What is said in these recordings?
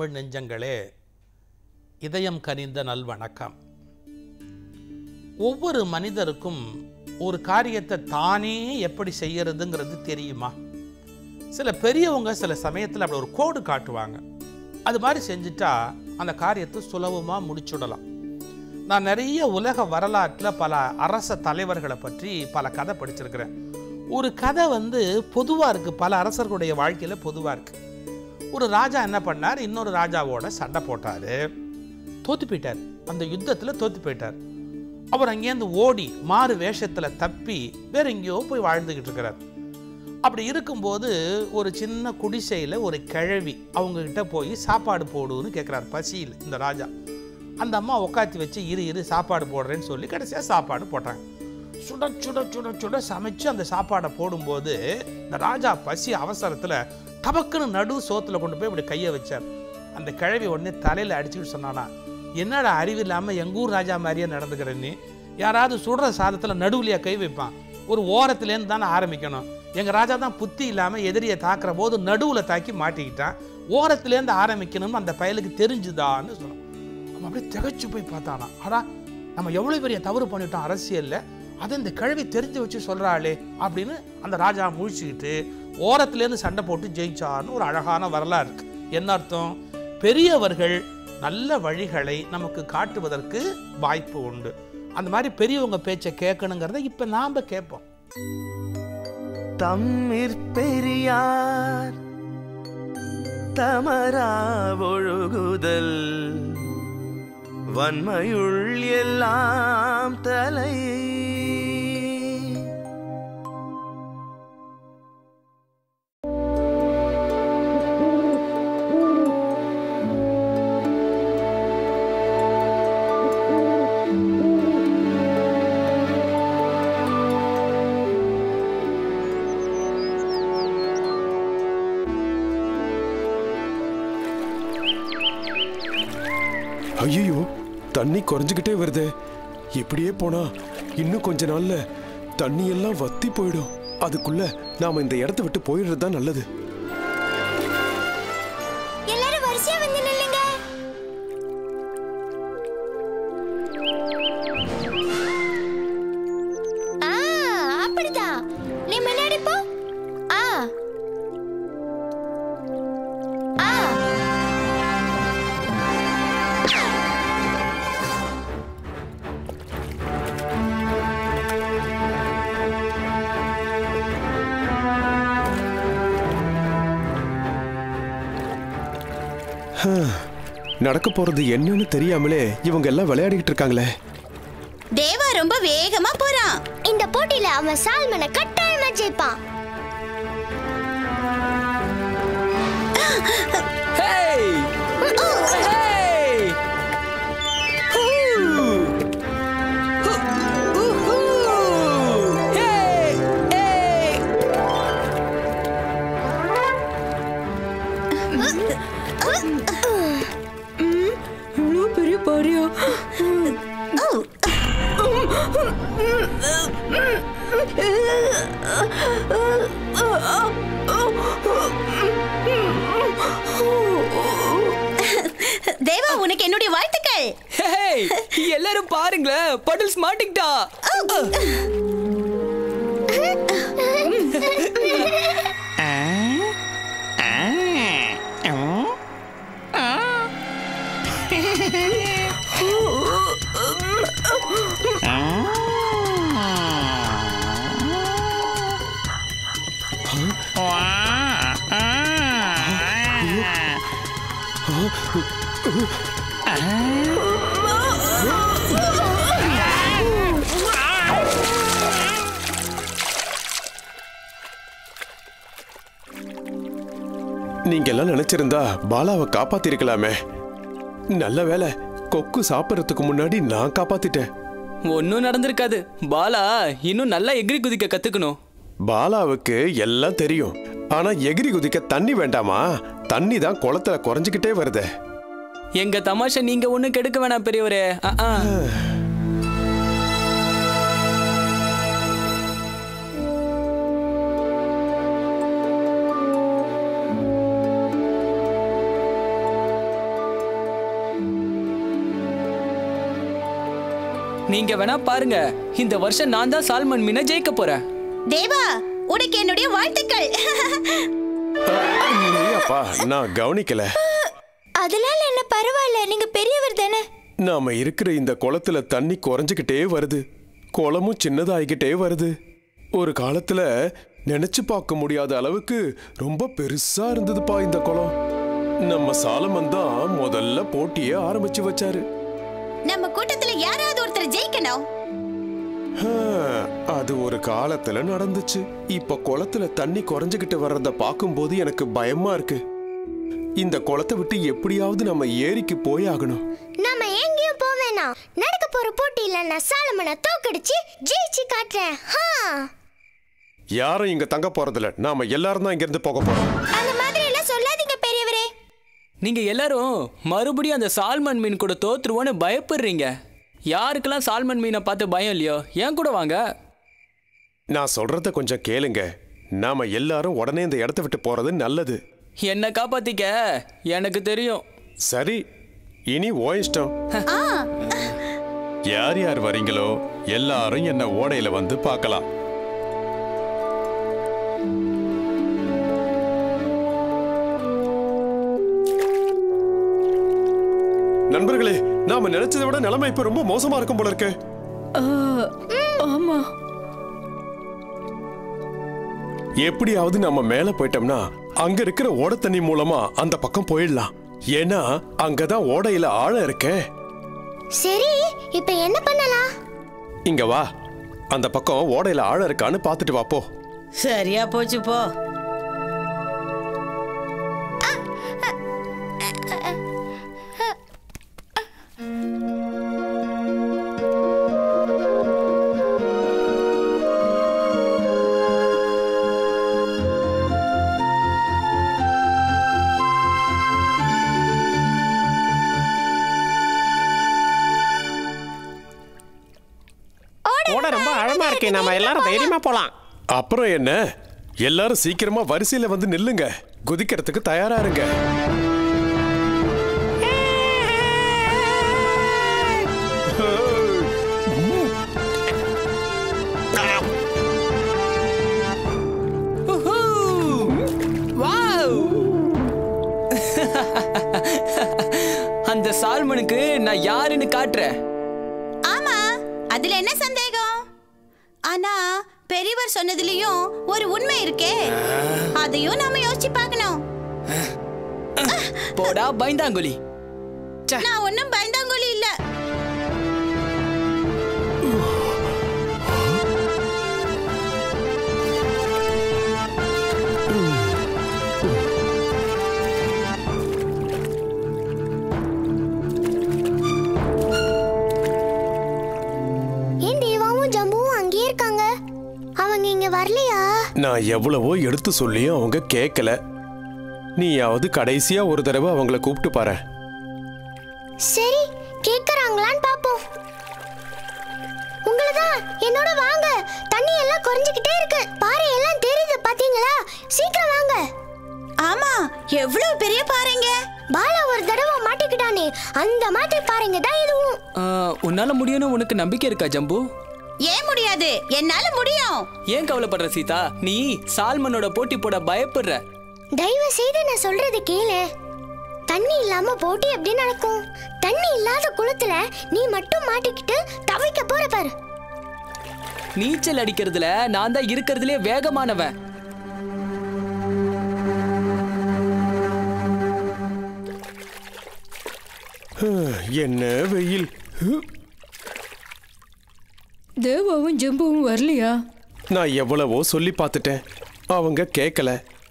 தமிழ் நெஞ்சங்களே இதயம் கனிந்த நல்வணக்கம் ஒவ்வொரு மனிதருக்கும் ஒரு காரியத்தை தானே எப்படி செய்யறதுங்கிறது தெரியுமா சில பெரியவங்க சில சமயத்தில் அப்படி ஒரு கோடு காட்டுவாங்க அது மாதிரி செஞ்சுட்டா அந்த காரியத்தை சுலபமாக முடிச்சுடலாம் நான் நிறைய உலக வரலாற்றில் பல அரச தலைவர்களை பற்றி பல கதை படிச்சிருக்கிறேன் ஒரு கதை வந்து பொதுவாக இருக்குது பல அரசர்களுடைய வாழ்க்கையில் பொதுவாக இருக்குது ஒரு ராஜா என்ன பண்ணார் இன்னொரு ராஜாவோட சண்டை போட்டார் தோத்து போயிட்டார் அந்த யுத்தத்தில் தோத்து போயிட்டார் அவர் அங்கேருந்து ஓடி மாறு வேஷத்தில் தப்பி வேற எங்கேயோ போய் வாழ்ந்துக்கிட்டு இருக்கிறார் அப்படி இருக்கும்போது ஒரு சின்ன குடிசையில் ஒரு கிழவி அவங்கக்கிட்ட போய் சாப்பாடு போடுன்னு கேட்குறாரு பசியில் இந்த ராஜா அந்த அம்மா உட்காத்தி வச்சு இரு இரு சாப்பாடு போடுறேன்னு சொல்லி கடைசியாக சாப்பாடு போட்டாங்க சுட சுட சுட சுட சமைச்சு அந்த சாப்பாடை போடும்போது இந்த ராஜா பசி அவசரத்தில் டபக்குன்னு நடு சோத்துல கொண்டு போய் இப்படி கையை வச்சார் அந்த கிழவி உடனே தலையில் அடிச்சுக்கிட்டு சொன்னானா என்னடா அறிவு இல்லாமல் எங்கள் ஊர் ராஜா மாதிரியே நடந்துக்கிற நீ யாராவது சுடுற சாதத்தில் நடுவுலையா கை வைப்பான் ஒரு ஓரத்துலேருந்து தானே ஆரம்பிக்கணும் எங்கள் ராஜா தான் புத்தி இல்லாமல் எதிரியை தாக்குற போது நடுவில் தாக்கி மாட்டிக்கிட்டான் ஓரத்துலேருந்து ஆரம்பிக்கணும்னு அந்த பயலுக்கு தெரிஞ்சுதான்னு சொன்னான் அவன் அப்படியே திகைச்சு போய் பார்த்தானா அடா நம்ம எவ்வளோ பெரிய தவறு பண்ணிட்டோம் அரசியலில் அதை இந்த கிழவி தெரிஞ்சு வச்சு சொல்கிறாளே அப்படின்னு அந்த ராஜா முழிச்சுக்கிட்டு ஓரத்துலேருந்து சண்டை போட்டு ஜெயிச்சான்னு ஒரு அழகான வரலாறு இருக்கு என்ன அர்த்தம் பெரியவர்கள் நல்ல வழிகளை நமக்கு காட்டுவதற்கு வாய்ப்பு உண்டு அந்த மாதிரி பெரியவங்க பேச்சை கேட்கணுங்கிறத இப்போ நாம் கேட்போம் தம்மிற் பெரியார் தமரா ஒழுகுதல் வன்மையுள் எல்லாம் தலை ஐயோ தண்ணி குறைஞ்சுக்கிட்டே வருதே இப்படியே போனா இன்னும் கொஞ்ச நாள்ல தண்ணி எல்லாம் வத்தி போயிடும் அதுக்குள்ள நாம இந்த இடத்த விட்டு போயிடுறது தான் நல்லது எல்லாரும் வரிசையா வந்து நில்லுங்க ஆ அப்படிதான் நீ முன்னாடி போ ஆ ஆ நடக்க போறது என்னன்னு தெரியாமலே இவங்க எல்லாம் விளையாடிக்கிட்டு இருக்காங்களே தேவா ரொம்ப வேகமா போறான் இந்த போட்டியில அவன் சால்மனை கட்டாயமா ஜெயிப்பான் பெரிய பாரியா தேவா உனக்கு என்னுடைய வாழ்த்துக்கள் ஹேய் எல்லாரும் பாருங்களேன் படுல்ஸ் மாட்டிக்கிட்டா நீங்க எல்லாம் நினைச்சிருந்தா பாலாவை காப்பாத்திருக்கலாமே நல்ல வேலை கொக்கு சாப்பிடறதுக்கு முன்னாடி நான் காப்பாத்திட்டேன் ஒன்னும் நடந்திருக்காது பாலா இன்னும் நல்லா எகிரி குதிக்க கத்துக்கணும் பாலாவுக்கு எல்லாம் தெரியும் ஆனா எகிரி குதிக்க தண்ணி வேண்டாமா தண்ணி தான் குளத்துல குறைஞ்சுக்கிட்டே வருதே எங்க தமாஷை நீங்க ஒண்ணும் கெடுக்க வேணாம் பெரியவரே ஆ, ஆ. நீங்க வேணா பாருங்க இந்த வருஷம் நான் தான் சால்மன் மீனை ஜெயிக்க போறேன் தேவா உனக்கு என்னுடைய வாழ்த்துக்கள் அப்பா நான் கவனிக்கல அதனால என்ன பரவாயில்ல நீங்க பெரியவர் தானே நாம இருக்கிற இந்த குளத்துல தண்ணி குறைஞ்சுக்கிட்டே வருது குளமும் சின்னதாகிக்கிட்டே வருது ஒரு காலத்துல நினைச்சு பார்க்க முடியாத அளவுக்கு ரொம்ப பெருசா இருந்ததுப்பா இந்த குளம் நம்ம சாலமன் தான் முதல்ல போட்டியே ஆரம்பிச்சு வச்சாரு நம்ம கூட்டத்துல யாராவது ஒருத்தர் ஜெயிக்கணும் ஹா, அது ஒரு காலத்துல நடந்துச்சு இப்ப குளத்துல தண்ணி குறைஞ்சுகிட்டு வர்றத பார்க்கும்போது எனக்கு பயமா இருக்கு இந்த குளத்தை விட்டு எப்படியாவது நம்ம ஏரிக்கு போய் ஆகணும் நாம எங்கேயும் போவேனா நடக்க போற போட்டியில நான் சாலமனை தோக்கடிச்சு ஜெயிச்சு காட்டுறேன் ஹா யாரும் இங்க தங்க போறதில்ல நாம எல்லாரும் தான் இங்க இருந்து போக போறோம் அந்த மாதிரி எல்லாம் சொல்லாதீங்க பெரியவரே நீங்க எல்லாரும் மறுபடியும் அந்த சால்மன் மீன் கூட தோத்துருவோன்னு பயப்படுறீங்க யாருக்கெல்லாம் சால்மன் மீனை பார்த்து பயம் இல்லையோ ஏன் கூட வாங்க நான் சொல்றத கொஞ்சம் கேளுங்க நாம எல்லாரும் உடனே இந்த இடத்த விட்டு போறது நல்லது என்னை காப்பாத்திக்க எனக்கு தெரியும் சரி இனி ஓ இஷ்டம் யார் யார் வரீங்களோ எல்லாரும் என்ன ஓடையில வந்து பார்க்கலாம் நண்பர்களே நாம நினைச்சதை விட நிலைமை இப்ப ரொம்ப மோசமா இருக்கும் போல இருக்கு ஆமா எப்படியாவது நம்ம மேல போயிட்டோம்னா அங்க இருக்கிற ஓட தண்ணி மூலமா அந்த பக்கம் போயிடலாம் ஏன்னா அங்கதான் ஓடையில ஆழம் இருக்கே சரி இப்ப என்ன பண்ணலாம் இங்க வா அந்த பக்கம் ஓடையில ஆழம் இருக்கான்னு பார்த்துட்டு வா போ சரியா போச்சு போ ஓட ரொம்ப ஆழமா இருக்கு நாம எல்லாரும் தைரியமா போலாம் அப்புறம் என்ன எல்லாரும் சீக்கிரமா வரிசையில வந்து நில்லுங்க குதிக்கிறதுக்கு தயாரா இருங்க வாவ் அந்த சால்மனுக்கு நான் யாருன்னு காட்டுறேன் ஆமா அதுல என்ன சந்தேகம் ஆனா பெரியவர் சொன்னதுலயும் ஒரு உண்மை இருக்கே அதையும் நாம யோசிச்சு பார்க்கணும் போடா பைந்தாங்குழி நான் ஒன்னும் பயந்தாங்கோலி இல்ல ஏன் தேவாவும் ஜம்புவும் அங்கேயே இருக்காங்க அவங்க இங்க வரலையா நான் எவ்வளவோ எடுத்து சொல்லியும் அவங்க கேட்கல நீயாவது கடைசியா ஒரு தடவை அவங்கள கூப்பிட்டு பாரு சரி கேக்குறாங்களான்னு பாப்போம் உங்களதான் என்னோட வாங்க தண்ணி எல்லாம் குறைஞ்சுக்கிட்டே இருக்கு பாறை எல்லாம் தெரியுது பாத்தீங்களா சீக்கிரம் வாங்க ஆமா எவ்வளவு பெரிய பாறைங்க பாலா ஒரு தடவை மாட்டிக்கிட்டானே அந்த மாட்டு பாறைங்க தான் இதுவும் ஆ, உன்னால முடியும்னு உனக்கு நம்பிக்கை இருக்கா ஜம்பு ஏன் முடியாது என்னால முடியும் ஏன் கவலைப்படுற சீதா நீ சால்மனோட போட்டி போட பயப்படுற தயவு செய்து நான் சொல்றது கேளு தண்ணி இல்லாம போட்டி எப்படி நடக்கும் தண்ணி இல்லாத குளத்துல நீ மட்டும் மாட்டிக்கிட்டு தவிக்க போற பாரு நீச்சல் அடிக்கிறதுல நான் தான் இருக்கிறதுலே வேகமானவன் என்ன வெயில் தேவாவும் ஜம்புவும் வரலையா நான் எவ்வளவோ சொல்லி பார்த்துட்டேன் அவங்க கேட்கல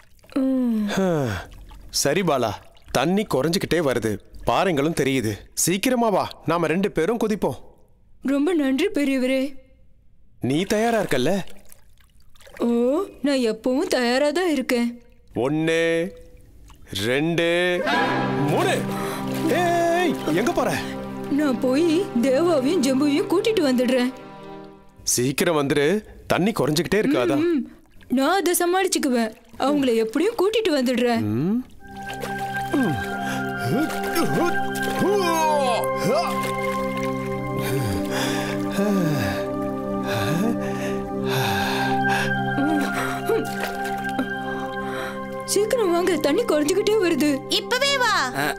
சரி பாலா தண்ணி குறைஞ்சுக்கிட்டே வருது பாறைங்களும் தெரியுது சீக்கிரமா வா நாம ரெண்டு பேரும் குதிப்போம் ரொம்ப நன்றி பெரியவரே நீ தயாரா இருக்கல்ல ஓ நான் எப்பவும் தயாரா தான் இருக்கேன் ஒன்னு ரெண்டு மூணு ஏய் எங்க போற நான் போய் தேவாவையும் ஜம்புவையும் கூட்டிட்டு வந்துடுறேன் சீக்கிரம் வந்துரு தண்ணி குறைஞ்சுக்கிட்டே இருக்காதா ம், நான் அதை சமாளிச்சுக்குவேன் அவங்கள எப்படியும் கூட்டிட்டு வந்துடுறேன் சீக்கிரம் வாங்க தண்ணி குறைஞ்சுக்கிட்டே வருது இப்பவே வா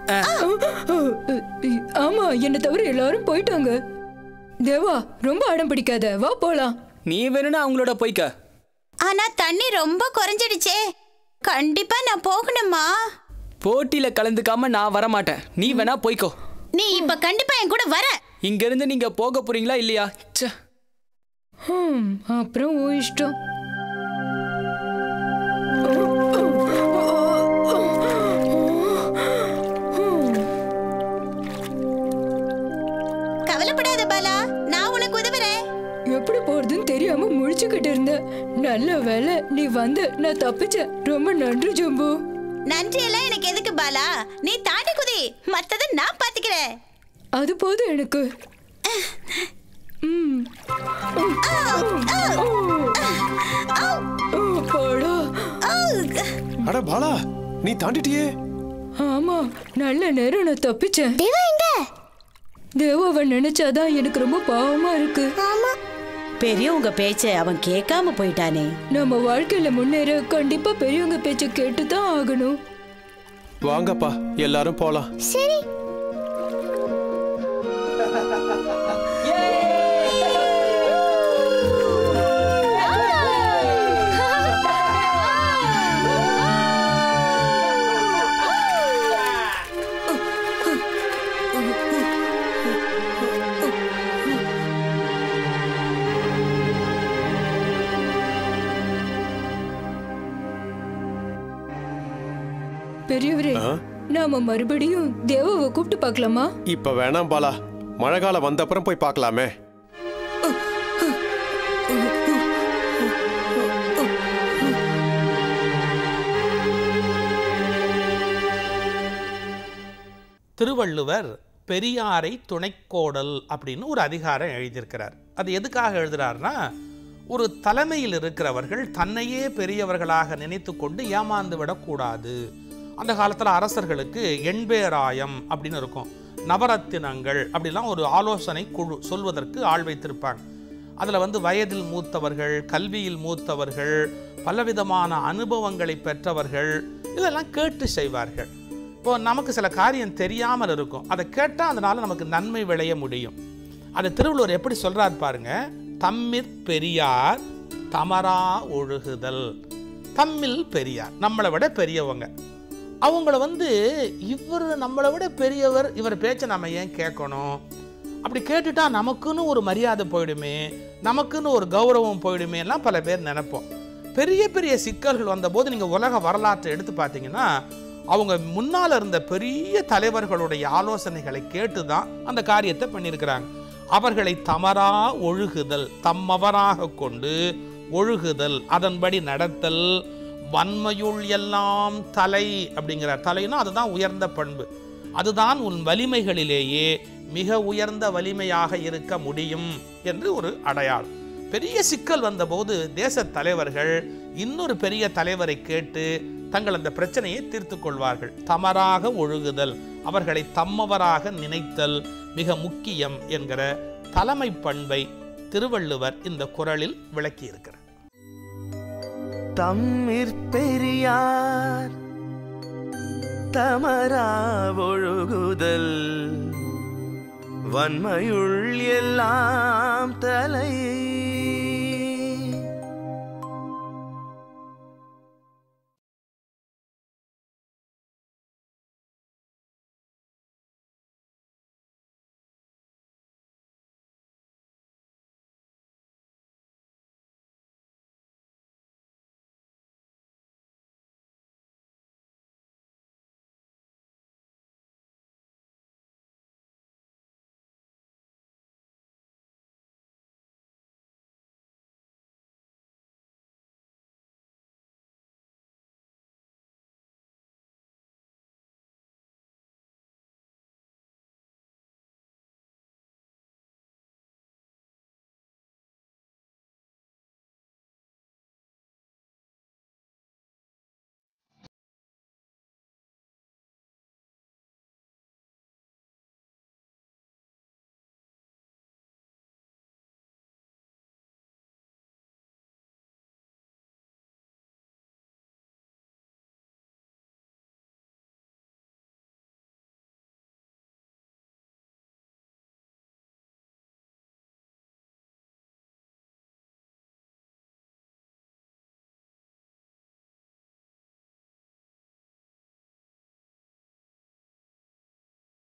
ஆமா என்னை தவிர எல்லாரும் போயிட்டாங்க தேவா ரொம்ப அடம் பிடிக்காத வா போலாம் நீ வேணும்னா அவங்களோட போய்க்க ஆனா தண்ணி ரொம்ப குறைஞ்சிடுச்சே கண்டிப்பா நான் போகணுமா போட்டியில கலந்துக்காம நான் வர மாட்டேன் நீ வேணா போய்க்கோ நீ இப்ப கண்டிப்பா என் கூட வர இங்க இருந்து நீங்க போக போறீங்களா இல்லையா ச்சே ஹம், அப்புறம் ஓ இஷ்டம் கவலைப்படாத பாலா நான் உனக்கு உதவுறேன் எப்படி போறதுன்னு தெரியாம முழிச்சுக்கிட்டு இருந்தேன் நல்ல வேலை நீ வந்து நான் தப்பிச்சேன் ரொம்ப நன்றி ஜம்பு நன்றி எல்லாம் எனக்கு எதுக்கு பாலா நீ தாண்டி குதி மத்தத நான் பாத்துக்கிறேன் அது போதும் எனக்கு ம். அப்பாடா. அட பாலா நீ தாண்டிட்டியே ஆமா நல்ல நேரம் நான் தப்பிச்சேன் தேவா எங்க தேவாவை நினைச்சாதான் எனக்கு ரொம்ப பாவமா இருக்கு ஆமா பெரியவங்க பேச்ச அவன் கேட்காம போயிட்டானே நம்ம வாழ்க்கையில முன்னேற கண்டிப்பா பெரியவங்க பேச்ச கேட்டுதான் ஆகணும் வாங்கப்பா எல்லாரும் போலாம் சரி பெரியவரே நாம மறுபடியும் தேவாவை கூப்பிட்டு பார்க்கலாமா இப்ப வேணாம் பாலா மழை காலம் வந்த அப்புறம் போய் பார்க்கலாமே திருவள்ளுவர் பெரியாரை துணைக்கோடல் அப்படின்னு ஒரு அதிகாரம் எழுதியிருக்கிறார் அது எதுக்காக எழுதுறாருன்னா ஒரு தலைமையில் இருக்கிறவர்கள் தன்னையே பெரியவர்களாக நினைத்து கொண்டு ஏமாந்து விடக்கூடாது அந்த காலத்தில் அரசர்களுக்கு எண்பேராயம் அப்படின்னு இருக்கும் நவரத்தினங்கள் அப்படிலாம் ஒரு ஆலோசனை குழு சொல்வதற்கு ஆள் வைத்திருப்பாங்க அதில் வந்து வயதில் மூத்தவர்கள் கல்வியில் மூத்தவர்கள் பலவிதமான அனுபவங்களை பெற்றவர்கள் இதெல்லாம் கேட்டு செய்வார்கள் இப்போ நமக்கு சில காரியம் தெரியாமல் இருக்கும் அதை கேட்டால் அதனால நமக்கு நன்மை விளைய முடியும் அதை திருவள்ளுவர் எப்படி சொல்றார் பாருங்க தம்மிற் பெரியார் தமரா ஒழுகுதல் தம்மில் பெரியார் நம்மளை விட பெரியவங்க அவங்கள வந்து இவர் நம்மளை விட பெரியவர் இவர் பேச்சை நம்ம ஏன் கேட்கணும் அப்படி கேட்டுட்டா நமக்குன்னு ஒரு மரியாதை போயிடுமே நமக்குன்னு ஒரு கௌரவம் போயிடுமே எல்லாம் பல பேர் நினைப்போம் பெரிய பெரிய சிக்கல்கள் வந்தபோது நீங்கள் உலக வரலாற்றை எடுத்து பார்த்தீங்கன்னா அவங்க முன்னால் இருந்த பெரிய தலைவர்களுடைய ஆலோசனைகளை கேட்டு தான் அந்த காரியத்தை பண்ணியிருக்கிறாங்க அவர்களை தமரா ஒழுகுதல் தம்மவராக கொண்டு ஒழுகுதல் அதன்படி நடத்தல் வன்மையுள் எல்லாம் தலை அப்படிங்கிறார் தலைனா அதுதான் உயர்ந்த பண்பு அதுதான் உன் வலிமைகளிலேயே மிக உயர்ந்த வலிமையாக இருக்க முடியும் என்று ஒரு அடையாளம் பெரிய சிக்கல் வந்தபோது தேச தலைவர்கள் இன்னொரு பெரிய தலைவரை கேட்டு தங்கள் அந்த பிரச்சனையை தீர்த்து கொள்வார்கள் தமராக ஒழுகுதல் அவர்களை தம்மவராக நினைத்தல் மிக முக்கியம் என்கிற தலைமை பண்பை திருவள்ளுவர் இந்த குறளில் விளக்கியிருக்கிறார் தம்மிற் பெரியார் தமரா ஒழுகுதல் வன்மையுள் எல்லாம் தலை